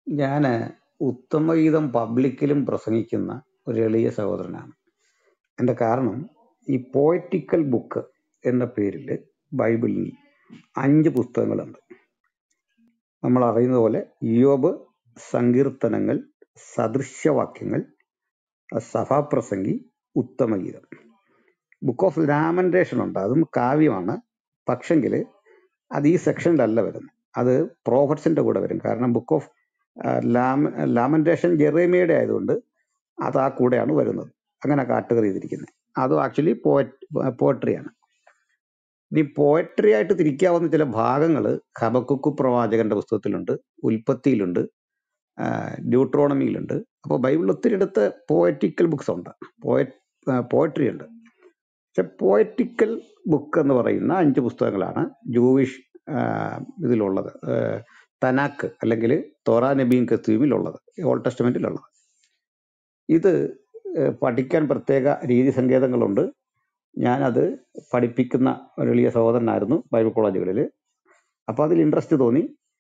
ഞാൻ ഉത്തമഗീതം പബ്ലിക്കിലും പ്രസംഗിക്കുന്ന ഒരു എളിയ സഹോദരനാണ് എൻ്റെ കാരണം ഈ പോയറ്റിക്കൽ ബുക്ക് എന്ന പേരിൽ ബൈബിളിൽ അഞ്ച് പുസ്തകങ്ങളുണ്ട് നമ്മൾ അറിയുന്ന പോലെ യോബ് സങ്കീർത്തനങ്ങൾ സദൃശ്യവാക്യങ്ങൾ സഭാപ്രസംഗി ഉത്തമഗീതം ബുക്ക് ഓഫ് ലാമൻറ്റേഷൻ ഉണ്ട് അതും കാവ്യമാണ് പക്ഷെങ്കിൽ അത് ഈ സെക്ഷനിലല്ല വരുന്നത് അത് പ്രോഫറ്റ്സിന്റെ കൂടെ വരും കാരണം ബുക്ക് ഓഫ് ലാമൻറ്റേഷൻ ജെറേമിയയുടെ ആയതുകൊണ്ട് അത് ആ കൂടെയാണ് വരുന്നത് അങ്ങനെ കാട്ടുകറി ചെയ്തിരിക്കുന്നത് അതും ആക്ച്വലി പോയട്രിയാണ് ഇനി പോയട്രി ആയിട്ട് തിരിക്കാവുന്ന ചില ഭാഗങ്ങൾ ഹബക്കുക്കു പ്രവാചകന്റെ പുസ്തകത്തിലുണ്ട് ഉൽപ്പത്തിയിലുണ്ട് ഡ്യൂട്രോണമിയിലുണ്ട് അപ്പോൾ ബൈബിളിൽ ഒത്തിരി അടുത്ത് പോയറ്റിക്കൽ ബുക്സ് ഉണ്ട് പോയ പോയട്രി ഉണ്ട് പക്ഷെ പോയറ്റിക്കൽ ബുക്ക് എന്ന് പറയുന്ന അഞ്ച് പുസ്തകങ്ങളാണ് ജൂവിഷ് ഇതിലുള്ളത് ആഹ് തനാക്ക് അല്ലെങ്കിൽ തോറാ നബീൻ കത്തീമിലുള്ളത് ഓൾഡ് ടെസ്റ്റമെന്റിലുള്ളത് ഇത് ഏഹ് പഠിക്കാൻ പ്രത്യേക രീതി സങ്കേതങ്ങളുണ്ട് ഞാനത് പഠിപ്പിക്കുന്ന ഒരു എളിയ സഹോദരനായിരുന്നു ബൈബിൾ കോളേജുകളിൽ അപ്പോൾ അതിൽ ഇൻട്രസ്റ്റ് തോന്നി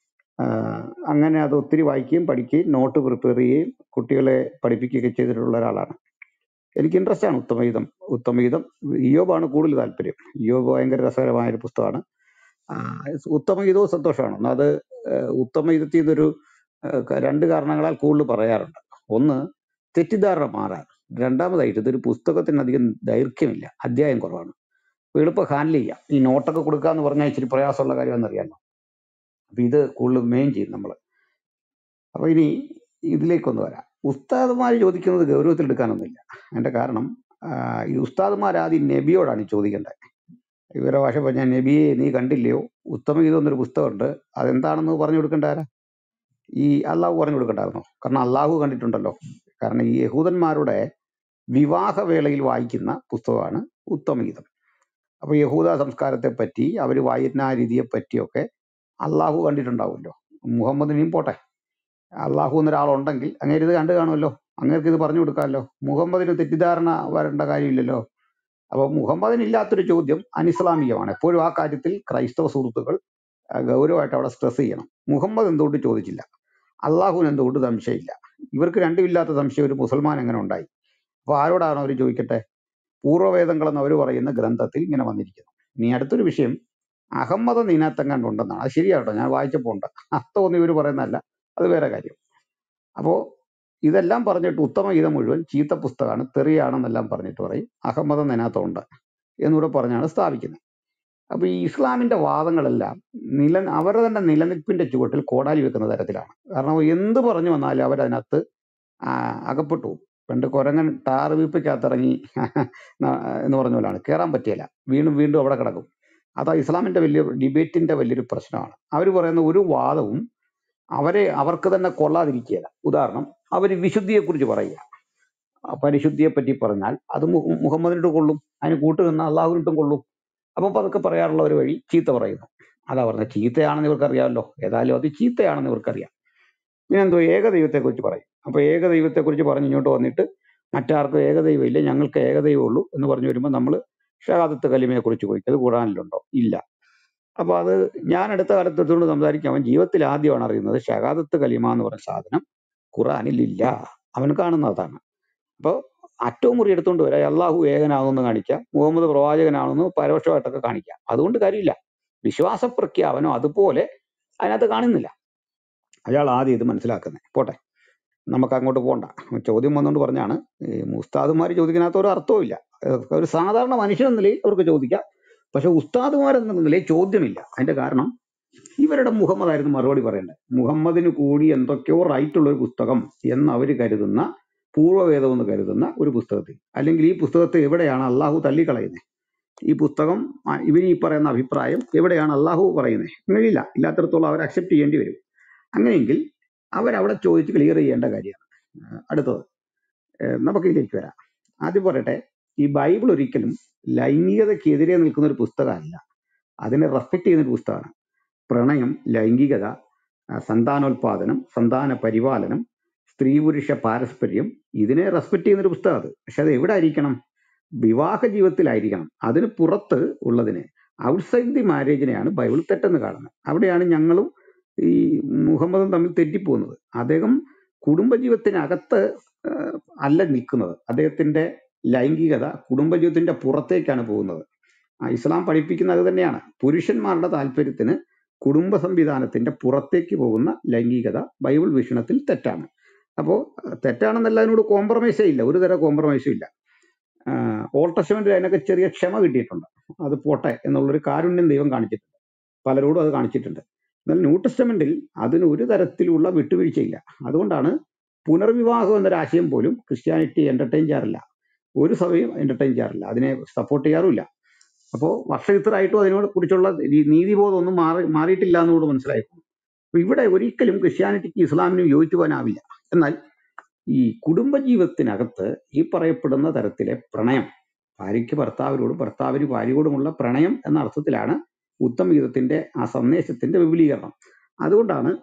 ആഹ് അങ്ങനെ അത് ഒത്തിരി വായിക്കുകയും പഠിക്കുകയും നോട്ട് പ്രിപ്പയർ ചെയ്യുകയും കുട്ടികളെ പഠിപ്പിക്കുകയൊക്കെ ചെയ്തിട്ടുള്ള ഒരാളാണ് എനിക്ക് ഇൻട്രസ്റ്റ് ആണ് ഉത്തമഗീതം ഉത്തമഗീതം ഇയോബാണ് കൂടുതൽ താല്പര്യം ഇയോബ് ഭയങ്കര രസകരമായ ഒരു പുസ്തകമാണ് ആഹ് ഉത്തമഗീതവും സന്തോഷമാണ് എന്നാൽ അത് ഏഹ് ഉത്തമഗീതത്തിൽ നിന്നൊരു ഏഹ് ക- രണ്ട് കാരണങ്ങളാൽ കൂടുതൽ പറയാറുണ്ട് ഒന്ന് തെറ്റിദ്ധാരണ മാറാൻ രണ്ടാമതായിട്ട് ഇതൊരു പുസ്തകത്തിന് അധികം ദൈർഘ്യമില്ല അധ്യായം കുറവാണ് അപ്പൊ എളുപ്പം ഹാൻഡിൽ ചെയ്യാം ഈ നോട്ടൊക്കെ കൊടുക്കാന്ന് പറഞ്ഞാൽ ഇച്ചിരി പ്രയാസമുള്ള കാര്യമെന്നറിയാമോ അപ്പൊ ഇത് കൂടുതൽ മെയിൻ ചെയ്യും നമ്മൾ അപ്പൊ ഇനി ഇതിലേക്കൊന്ന് വരാം ഉസ്താദുമാർ ചോദിക്കുന്നത് ഗൗരവത്തിൽ എടുക്കാനൊന്നുമില്ല അതിന്റെ കാരണം ആഹ് ഈ ഉസ്താദുമാർ ആദ്യം നബിയോടാണ് ഈ ചോദിക്കേണ്ടത് ഇവരെ ഭാഷ പറഞ്ഞാൽ നബിയെ നീ കണ്ടില്ലയോ ഉത്തമഗീതം എന്നൊരു പുസ്തകമുണ്ട് അതെന്താണെന്ന് പറഞ്ഞു കൊടുക്കേണ്ട ആരാ ഈ അള്ളാഹു പറഞ്ഞു കൊടുക്കണ്ടായിരുന്നോ കാരണം അള്ളാഹു കണ്ടിട്ടുണ്ടല്ലോ കാരണം ഈ യഹൂദന്മാരുടെ വിവാഹവേളയിൽ വായിക്കുന്ന പുസ്തകമാണ് ഉത്തമഗീതം അപ്പൊ യഹൂദ സംസ്കാരത്തെ പറ്റി അവർ വായനാ രീതിയെ പറ്റിയൊക്കെ അള്ളാഹു കണ്ടിട്ടുണ്ടാവുമല്ലോ മുഹമ്മദിനെയും പോട്ടെ അള്ളാഹു എന്നൊരാളുണ്ടെങ്കിൽ അങ്ങേര് ഇത് കണ്ടു കാണുമല്ലോ അങ്ങേർക്ക് ഇത് പറഞ്ഞു കൊടുക്കാമല്ലോ മുഹമ്മദിന് തെറ്റിദ്ധാരണ വരേണ്ട കാര്യമില്ലല്ലോ അപ്പൊ മുഹമ്മദിന് ഇല്ലാത്തൊരു ചോദ്യം അനിസ്ലാമികമാണ് എപ്പോഴും ആ കാര്യത്തിൽ ക്രൈസ്തവ സുഹൃത്തുക്കൾ ആ, ഗൗരവമായിട്ട് അവിടെ സ്ട്രെസ് ചെയ്യണം മുഹമ്മദ് എന്തുകൊണ്ട് ചോദിച്ചില്ല അള്ളാഹുവിന് എന്തുകൊണ്ട് സംശയമില്ല ഇവർക്ക് രണ്ടുമില്ലാത്ത സംശയം ഒരു മുസൽമാൻ എങ്ങനെ ഉണ്ടായി അപ്പൊ ആരോടാണ് അവർ ചോദിക്കട്ടെ പൂർവ്വവേദങ്ങൾ എന്ന് അവർ പറയുന്ന ഗ്രന്ഥത്തിൽ ഇങ്ങനെ വന്നിരിക്കുന്നു ഇനി അടുത്തൊരു വിഷയം അഹമ്മദ് നീനാത്തങ്ങാണ്ട് ഉണ്ടെന്നാണ് അത് ശരിയാട്ടോ ഞാൻ വായിച്ചപ്പോൾ ഉണ്ട് അർത്ഥമൊന്നും ഇവർ പറയുന്നതല്ല അത് വേറെ കാര്യം അപ്പോ ഇതെല്ലാം പറഞ്ഞിട്ട് ഉത്തമഗീതം മുഴുവൻ ചീത്ത പുസ്തകമാണ് തെറിയാണെന്നെല്ലാം പറഞ്ഞിട്ട് പറയും അഹമ്മദ് അതിനകത്തുണ്ട് എന്നിവിടെ പറഞ്ഞാണ് സ്ഥാപിക്കുന്നത് അപ്പൊ ഈ ഇസ്ലാമിന്റെ വാദങ്ങളെല്ലാം നില അവരുടെ തന്നെ നിലനിൽപ്പിന്റെ ചുവട്ടിൽ കോടാലി വെക്കുന്ന തരത്തിലാണ് കാരണം എന്ത് പറഞ്ഞു വന്നാലും അവരതിനകത്ത് ആ, അകപ്പെട്ടു പോകും. പണ്ട് കുരങ്ങൻ ടാറ് വീപ്പയ്ക്കകത്തിറങ്ങി എന്ന് പറഞ്ഞ പോലാണ് കയറാൻ പറ്റിയല്ല വീണ്ടും വീണ്ടും അവിടെ കിടക്കും അതാ ഇസ്ലാമിന്റെ വലിയ ഡിബേറ്റിന്റെ വലിയൊരു പ്രശ്നമാണ് അവർ പറയുന്ന ഒരു വാദവും അവരെ അവർക്ക് തന്നെ കൊള്ളാതിരിക്കുകയില്ല ഉദാഹരണം അവർ വിശുദ്ധിയെക്കുറിച്ച് പറയുക ആ പരിശുദ്ധിയെ പറ്റി പറഞ്ഞാൽ അത് മു- മുഹമ്മദിനിട്ട് കൊള്ളും അതിന് കൂട്ടു നിന്ന അള്ളാഹുവിനിട്ടും കൊള്ളും അപ്പൊ പതുക്കെ പറയാറുള്ള ഒരു വഴി ചീത്ത പറയുന്നു അതാ പറഞ്ഞത് ചീത്തയാണെന്ന് ഇവർക്കറിയാമല്ലോ ഏതായാലും അത് ചീത്തയാണെന്ന് ഇവർക്കറിയാം പിന്നെ എന്തോ ഏകദൈവത്തെക്കുറിച്ച് പറയും അപ്പൊ ഏകദൈവത്തെക്കുറിച്ച് പറഞ്ഞ് ഇങ്ങോട്ട് വന്നിട്ട് മറ്റാർക്കും ഏകദൈവം ഇല്ല ഞങ്ങൾക്ക് ഏകദൈവം ഉള്ളൂ എന്ന് പറഞ്ഞു വരുമ്പോൾ നമ്മൾ ഷഹാദത്ത് കലിമയെ കുറിച്ച് ചോദിക്കും അത് ഖുറാനിലുണ്ടോ ഇല്ല അപ്പൊ അത് ഞാൻ അടുത്ത കാലത്ത് എടുത്തുകൊണ്ട് സംസാരിക്കും അവൻ ജീവിതത്തിൽ ആദ്യമാണ് അറിയുന്നത് ഷഹാദത്ത് കലിമ എന്ന് പറഞ്ഞ സാധനം ഖുറാനിൽ ഇല്ല അവൻ കാണുന്നതാണ് അപ്പോൾ അറ്റവും മുറി എടുത്തുകൊണ്ട് വരാം അള്ളാഹു ഏകനാകുമെന്ന് കാണിക്കാം മുഹമ്മദ് പ്രവാചകനാണെന്ന് പരോക്ഷമായിട്ടൊക്കെ കാണിക്കാം അതുകൊണ്ട് കാര്യമില്ല വിശ്വാസ പ്രഖ്യാപനം അതുപോലെ അതിനകത്ത് കാണുന്നില്ല അയാൾ ആദ്യം ഇത് മനസ്സിലാക്കുന്നത് പോട്ടെ നമുക്ക് അങ്ങോട്ട് പോകണ്ട ചോദ്യം വന്നുകൊണ്ട് പറഞ്ഞാണ് ഈ ഉസ്താദുമാർ ചോദിക്കുന്നതിനകത്ത് ഒരു അർത്ഥവും ഇല്ല ഏഹ് ഒരു സാധാരണ മനുഷ്യൻ എന്ന നിലയിൽ അവർക്ക് ചോദിക്കാം പക്ഷെ ഉസ്താദുമാർ എന്ന നിലയിൽ ചോദ്യമില്ല അതിന്റെ കാരണം ഇവരുടെ മുഹമ്മദ് ആയിരുന്നു മറുപടി പറയേണ്ടത് മുഹമ്മദിന് കൂടി എന്തൊക്കെയോ റൈറ്റ് ഉള്ള ഒരു പുസ്തകം എന്ന് അവർ കരുതുന്ന പൂർവ്വവേദം എന്ന് കരുതുന്ന ഒരു പുസ്തകത്തിൽ അല്ലെങ്കിൽ ഈ പുസ്തകത്തെ എവിടെയാണ് അള്ളാഹു തള്ളിക്കളയുന്നത് ഈ പുസ്തകം ആ, ഇവർ ഈ പറയുന്ന അഭിപ്രായം എവിടെയാണ് അള്ളാഹു പറയുന്നത് അങ്ങനെയില്ല ഇല്ലാത്തടത്തോളം അവർ അക്സെപ്റ്റ് ചെയ്യേണ്ടി വരും അങ്ങനെയെങ്കിൽ അവരവിടെ ചോദിച്ച് ക്ലിയർ ചെയ്യേണ്ട കാര്യമാണ് ആ, അടുത്തത് ഏഹ് നമുക്ക് ഇതിലേക്ക് വരാം ആദ്യം പറയട്ടെ ഈ ബൈബിൾ ഒരിക്കലും ലൈംഗികതയ്ക്കെതിരെ നിൽക്കുന്ന ഒരു പുസ്തകമല്ല അതിനെ റെസ്പെക്ട് ചെയ്യുന്ന ഒരു പുസ്തകമാണ് പ്രണയം ലൈംഗികത ആ, സന്താനോൽപാദനം സന്താന പരിപാലനം സ്ത്രീ പുരുഷ പാരസ്പര്യം ഇതിനെ റെസ്പെക്ട് ചെയ്യുന്ന ഒരു പുസ്തകം അത് പക്ഷെ അത് എവിടെ ആയിരിക്കണം വിവാഹ ജീവിതത്തിലായിരിക്കണം അതിന് പുറത്ത് ഉള്ളതിനെ ഔട്ട്സൈഡ് ദി മാരേജിനെയാണ് ബൈബിൾ തെറ്റെന്ന് കാണുന്നത് അവിടെയാണ് ഞങ്ങളും ഈ മുഹമ്മദും തമ്മിൽ തെറ്റിപ്പോകുന്നത് അദ്ദേഹം കുടുംബജീവിതത്തിനകത്ത് ആ, അല്ല നിൽക്കുന്നത് അദ്ദേഹത്തിന്റെ ലൈംഗികത കുടുംബജീവിതത്തിന്റെ പുറത്തേക്കാണ് പോകുന്നത് ആ, ഇസ്ലാം പഠിപ്പിക്കുന്നത് അത് തന്നെയാണ് പുരുഷന്മാരുടെ താല്പര്യത്തിന് കുടുംബ സംവിധാനത്തിന്റെ പുറത്തേക്ക് പോകുന്ന ലൈംഗികത ബൈബിൾ വീക്ഷണത്തിൽ തെറ്റാണ് അപ്പോൾ തെറ്റാണെന്നല്ല അതിനോട് കോംപ്രമൈസേ ഇല്ല ഒരു തരം കോംപ്രമൈസും ഇല്ല ഓൾഡ് ടെസ്റ്റമെന്റിൽ അതിനൊക്കെ ചെറിയ ക്ഷമ കിട്ടിയിട്ടുണ്ട് അത് പോട്ടെ എന്നുള്ളൊരു കാരുണ്യം ദൈവം കാണിച്ചിട്ടുണ്ട് പലരോടും അത് കാണിച്ചിട്ടുണ്ട് എന്നാൽ ന്യൂ ടെസ്റ്റമെന്റിൽ അതിന് ഒരു തരത്തിലുള്ള വിട്ടുവീഴ്ചയില്ല അതുകൊണ്ടാണ് പുനർവിവാഹം എന്നൊരു ആശയം പോലും ക്രിസ്ത്യാനിറ്റി എന്റർടൈൻ ചെയ്യാറില്ല ഒരു സഭയും എന്റർടൈൻ ചെയ്യാറില്ല അതിനെ സപ്പോർട്ട് ചെയ്യാറുമില്ല അപ്പോൾ വർഷവിത്തറായിട്ടും അതിനോട് കുറിച്ചുള്ള ഈ നീതിബോധം ഒന്നും മാറി മാറിയിട്ടില്ല എന്നുകൂടെ മനസ്സിലായിപ്പോൾ അപ്പൊ ഇവിടെ ഒരിക്കലും ക്രിസ്ത്യാനിറ്റിക്ക് ഇസ്ലാമിനും യോജിച്ചു പോകാനാവില്ല എന്നാൽ ഈ കുടുംബജീവിതത്തിനകത്ത് ഈ പറയപ്പെടുന്ന തരത്തിലെ പ്രണയം ഭാര്യയ്ക്ക് ഭർത്താവിനോടും ഭർത്താവിന് ഭാര്യയോടുമുള്ള പ്രണയം എന്ന അർത്ഥത്തിലാണ് ഉത്തമഗീതത്തിന്റെ ആ സന്ദേശത്തിന്റെ വിപുലീകരണം അതുകൊണ്ടാണ്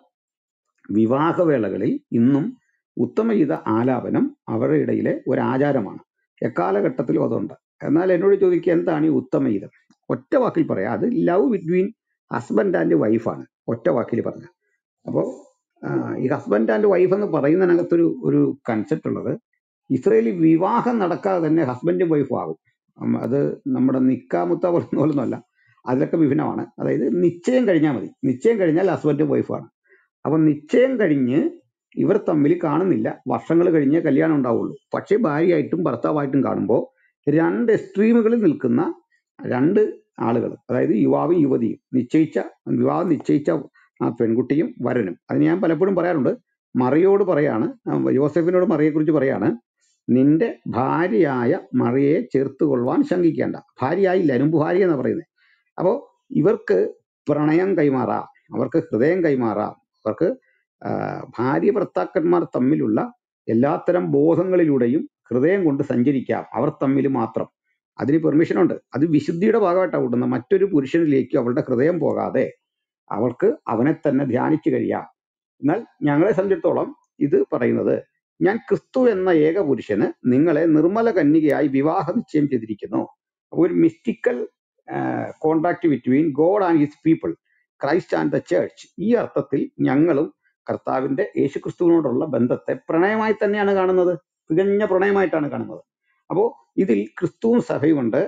വിവാഹവേളകളിൽ ഇന്നും ഉത്തമഗീത ആലാപനം അവരുടെ ഇടയിലെ ഒരു ആചാരമാണ് എക്കാലഘട്ടത്തിലും അതുണ്ട് എന്നാൽ എന്നോട് ചോദിക്കുക എന്താണ് ഈ ഉത്തമഗീതം ഒറ്റ വാക്കിൽ പറയാം അത് ലവ് ബിറ്റ്വീൻ ഹസ്ബൻഡ് ആൻഡ് വൈഫാണ് ഒറ്റ വാക്കിൽ പറഞ്ഞ അപ്പോൾ ഈ ഹസ്ബൻഡ് ആൻഡ് വൈഫ് എന്ന് പറയുന്നതിനകത്തൊരു ഒരു കൺസെപ്റ്റ് ഉള്ളത് ഇസ്രയേലിൽ വിവാഹം നടക്കാതെ തന്നെ ഹസ്ബൻഡും വൈഫും ആകും ഉം, അത് നമ്മുടെ നിക്കാമുത്ത പറയുന്ന പോലൊന്നുമല്ല അതിലൊക്കെ വിഭിന്നമാണ് അതായത് നിശ്ചയം കഴിഞ്ഞാൽ മതി നിശ്ചയം കഴിഞ്ഞാൽ ഹസ്ബൻഡും വൈഫാണ് അപ്പൊ നിശ്ചയം കഴിഞ്ഞ് ഇവർ തമ്മിൽ കാണുന്നില്ല വർഷങ്ങൾ കഴിഞ്ഞേ കല്യാണം ഉണ്ടാവുള്ളൂ പക്ഷേ ഭാര്യയായിട്ടും ഭർത്താവായിട്ടും കാണുമ്പോൾ രണ്ട് എക്സ്ട്രീമുകളിൽ നിൽക്കുന്ന രണ്ട് ആളുകൾ അതായത് യുവാവും യുവതിയും നിശ്ചയിച്ച വിവാഹം നിശ്ചയിച്ച ആ പെൺകുട്ടിയും വരനും അതിന് ഞാൻ പലപ്പോഴും പറയാറുണ്ട് മറിയോട് പറയാണ് ആ യോസെഫിനോട് മറിയെക്കുറിച്ച് പറയാണ് നിന്റെ ഭാര്യയായ മറിയെ ചേർത്ത് കൊള്ളുവാൻ ശങ്കിക്കേണ്ട ഭാര്യയായില്ല മുമ്പ് ഭാര്യ എന്നാ പറയുന്നത് അപ്പോൾ ഇവർക്ക് പ്രണയം കൈമാറാം അവർക്ക് ഹൃദയം കൈമാറാം അവർക്ക് ആ, ഭാര്യ ഭർത്താക്കന്മാർ തമ്മിലുള്ള എല്ലാത്തരം ബോധങ്ങളിലൂടെയും ഹൃദയം കൊണ്ട് സഞ്ചരിക്കാം അവർ തമ്മിൽ മാത്രം അതിന് പെർമിഷൻ ഉണ്ട് അത് വിശുദ്ധിയുടെ ഭാഗമായിട്ടാണ് കൂടുന്നത് മറ്റൊരു പുരുഷനിലേക്ക് അവളുടെ ഹൃദയം പോകാതെ അവൾക്ക് അവനെ തന്നെ ധ്യാനിച്ചു കഴിയാം എന്നാൽ ഞങ്ങളെ സംബന്ധിച്ചിടത്തോളം ഇത് പറയുന്നത് ഞാൻ ക്രിസ്തു എന്ന ഏക പുരുഷന് നിങ്ങളെ നിർമ്മല കന്യകയായി വിവാഹ നിശ്ചയം ചെയ്തിരിക്കുന്നു അപ്പോൾ ഒരു mystical contact between God and his people Christ and the church ഈ അർത്ഥത്തിൽ ഞങ്ങളും കർത്താവിന്റെ യേശുക്രിസ്തുവിനോടുള്ള ബന്ധത്തെ പ്രണയമായി തന്നെയാണ് കാണുന്നത് തികഞ്ഞ പ്രണയമായിട്ടാണ് കാണുന്നത് അപ്പോൾ ഇതിൽ ക്രിസ്തുവും സഭയുമുണ്ട്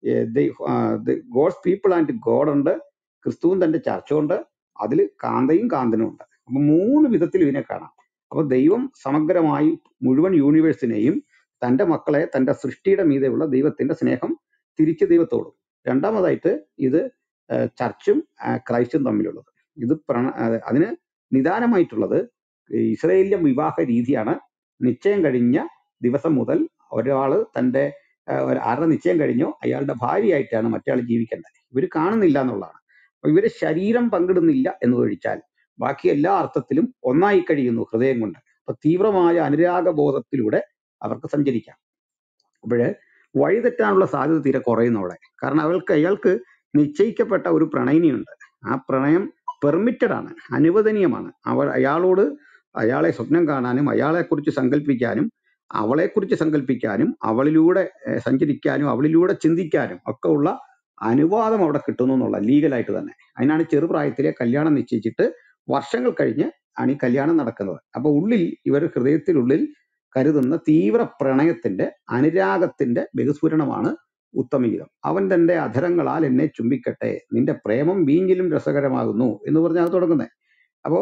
ഗോഡ്സ് പീപ്പിൾ ആൻഡ് ഗോഡ് ഉണ്ട് ക്രിസ്തുവും തന്റെ ചർച്ചയുണ്ട് അതിൽ കാന്തയും കാന്തനും ഉണ്ട് അപ്പൊ മൂന്ന് വിധത്തിൽ ഇതിനെ കാണാം അപ്പൊ ദൈവം സമഗ്രമായി മുഴുവൻ യൂണിവേഴ്സിനെയും തന്റെ മക്കളെ തന്റെ സൃഷ്ടിയുടെ മീതെയുള്ള ദൈവത്തിന്റെ സ്നേഹം തിരിച്ച് ദൈവത്തോടും രണ്ടാമതായിട്ട് ഇത് ആ, ചർച്ചും ആ, ക്രൈസ്റ്റും തമ്മിലുള്ളത് ഇത് പ്രണ ആ, അതിന് നിദാനമായിട്ടുള്ളത് ഇസ്രയേലിലെ വിവാഹ രീതിയാണ് നിശ്ചയം കഴിഞ്ഞ ദിവസം മുതൽ ഒരാള് തന്റെ ആ, ഒരു- ആരുടെ നിശ്ചയം കഴിഞ്ഞോ അയാളുടെ ഭാര്യയായിട്ടാണ് മറ്റേ ജീവിക്കേണ്ടത് ഇവർ കാണുന്നില്ല എന്നുള്ളതാണ് അപ്പൊ ഇവര് ശരീരം പങ്കിടുന്നില്ല എന്നതൊഴിച്ചാൽ ബാക്കി എല്ലാ അർത്ഥത്തിലും ഒന്നായി കഴിയുന്നു ഹൃദയം കൊണ്ട് അപ്പൊ തീവ്രമായ അനുരാഗ ബോധത്തിലൂടെ അവർക്ക് സഞ്ചരിക്കാം അപ്പോഴ് വഴിതെറ്റാനുള്ള സാധ്യത തീരെ കുറയുന്നു അവിടെ കാരണം അവൾക്ക് അയാൾക്ക് നിശ്ചയിക്കപ്പെട്ട ഒരു പ്രണയിനിയുണ്ട് ആ പ്രണയം പെർമിറ്റഡ് ആണ് അനുവദനീയമാണ് അവർ അയാളോട് അയാളെ സ്വപ്നം കാണാനും അയാളെക്കുറിച്ച് സങ്കല്പിക്കാനും അവളെക്കുറിച്ച് സങ്കല്പിക്കാനും അവളിലൂടെ ഏഹ്, സഞ്ചരിക്കാനും അവളിലൂടെ ചിന്തിക്കാനും ഒക്കെ ഉള്ള അനുവാദം അവിടെ കിട്ടുന്നു എന്നുള്ള ലീഗലായിട്ട് തന്നെ അതിനാണ് ചെറുപ്രായത്തിലെ കല്യാണം നിശ്ചയിച്ചിട്ട് വർഷങ്ങൾ കഴിഞ്ഞ് ആണ് ഈ കല്യാണം നടക്കുന്നത് അപ്പൊ ഉള്ളിൽ ഇവർ ഹൃദയത്തിനുള്ളിൽ കരുതുന്ന തീവ്ര പ്രണയത്തിന്റെ അനുരാഗത്തിന്റെ ബഹിസ്ഫുരണമാണ് ഉത്തമഗീതം അവൻ തന്റെ അധരങ്ങളാൽ എന്നെ ചുംബിക്കട്ടെ നിന്റെ പ്രേമം വീഞ്ഞിലും രസകരമാകുന്നു എന്ന് പറഞ്ഞാൽ തുടങ്ങുന്നത് അപ്പോ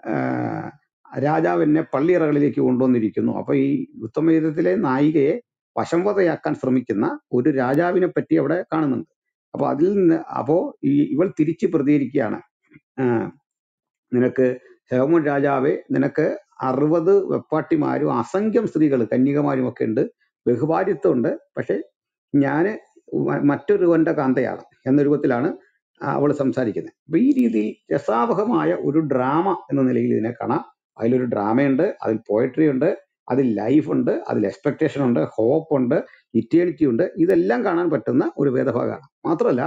ആഹ്, രാജാവ് എന്നെ പള്ളിയറകളിലേക്ക് കൊണ്ടുവന്നിരിക്കുന്നു അപ്പൊ ഈ ഉത്തമഗീതത്തിലെ നായികയെ വശംവതയാക്കാൻ ശ്രമിക്കുന്ന ഒരു രാജാവിനെ പറ്റി അവിടെ കാണുന്നുണ്ട് അപ്പൊ അതിൽ നിന്ന് അപ്പോ ഈ ഇവൾ തിരിച്ച് പ്രതികരിക്കുകയാണ് ആഹ്, നിനക്ക് ഹേമൻ രാജാവെ നിനക്ക് അറുപത് വെപ്പാട്ടിമാരും അസംഖ്യം സ്ത്രീകൾ കന്യകമാരും ഒക്കെ ഉണ്ട് ബഹുഭാര്യത്വം ഉണ്ട് പക്ഷെ ഞാന് മ- മറ്റൊരുവന്റെ കാന്തയാണ് എന്ന രൂപത്തിലാണ് അവൾ സംസാരിക്കുന്നത് അപ്പൊ ഈ രീതിയിൽ രസാവഹമായ ഒരു ഡ്രാമ എന്ന നിലയിൽ ഇതിനെ കാണാം അതിലൊരു ഡ്രാമയുണ്ട് അതിൽ പോയട്രി ഉണ്ട് അതിൽ ലൈഫ് ഉണ്ട് അതിൽ എക്സ്പെക്ടേഷൻ ഉണ്ട് ഹോപ്പ് ഉണ്ട് ഇറ്റേണിറ്റി ഉണ്ട് ഇതെല്ലാം കാണാൻ പറ്റുന്ന ഒരു വേദഭാഗമാണ് മാത്രമല്ല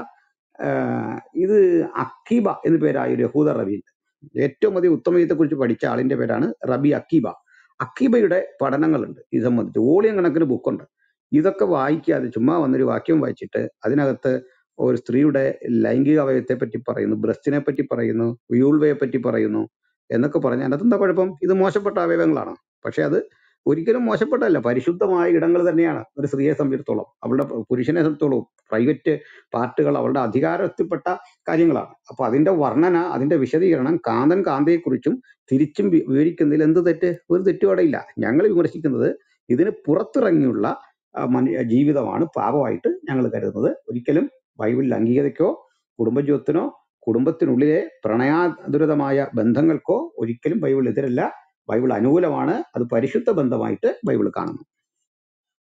ആഹ് ഇത് അക്കീബ എന്നു പേരായ ഒരു യഹൂദ റബി ഏറ്റവും അധികം ഉത്തമയത്തെ കുറിച്ച് പഠിച്ച ആളിന്റെ പേരാണ് റബി അക്കീബ അക്കീബയുടെ പഠനങ്ങളുണ്ട് ഇത് സംബന്ധിച്ച് വോളിയം കണക്കിന് ബുക്കുണ്ട് ഇതൊക്കെ വായിക്കാതെ ചുമ്മാ വന്നൊരു വാക്യം വായിച്ചിട്ട് അതിനകത്ത് ഒരു സ്ത്രീയുടെ ലൈംഗിക അവയവത്തെ പറ്റി പറയുന്നു ബ്രസ്റ്റിനെ പറ്റി പറയുന്നു വ്യൂൾവയെ പറ്റി പറയുന്നു എന്നൊക്കെ പറഞ്ഞാൽ അതിനകത്ത് എന്താ കുഴപ്പം ഇത് മോശപ്പെട്ട അവയവങ്ങളാണ് പക്ഷെ അത് ഒരിക്കലും മോശപ്പെട്ടതല്ല പരിശുദ്ധമായ ഇടങ്ങൾ തന്നെയാണ് ഒരു സ്ത്രീയെ സംബന്ധിച്ചിടത്തോളം അവളുടെ പുരുഷനെ സംബന്ധിച്ചിടത്തോളം പ്രൈവറ്റ് പാർട്ടുകൾ അവളുടെ അധികാരത്തിൽപ്പെട്ട കാര്യങ്ങളാണ് അപ്പൊ അതിന്റെ വർണ്ണന അതിന്റെ വിശദീകരണം കാന്തൻ കാന്തയെക്കുറിച്ചും തിരിച്ചും വി- വിവരിക്കുന്നതിൽ എന്ത് തെറ്റ് ഒരു തെറ്റുപാടില്ല ഞങ്ങൾ വിമർശിക്കുന്നത് ഇതിന് പുറത്തിറങ്ങിയുള്ള ആ, മനു- ജീവിതമാണ് പാപമായിട്ട് ഞങ്ങൾ കരുതുന്നത് ഒരിക്കലും ബൈബിളിൽ അംഗീകരിക്കോ കുടുംബജീവിതത്തിനോ കുടുംബത്തിനുള്ളിലെ പ്രണയാതുരതമായ ബന്ധങ്ങൾക്കോ ഒരിക്കലും ബൈബിൾ എതിരല്ല ബൈബിൾ അനുകൂലമാണ് അത് പരിശുദ്ധ ബന്ധമായിട്ട് ബൈബിൾ കാണുന്നു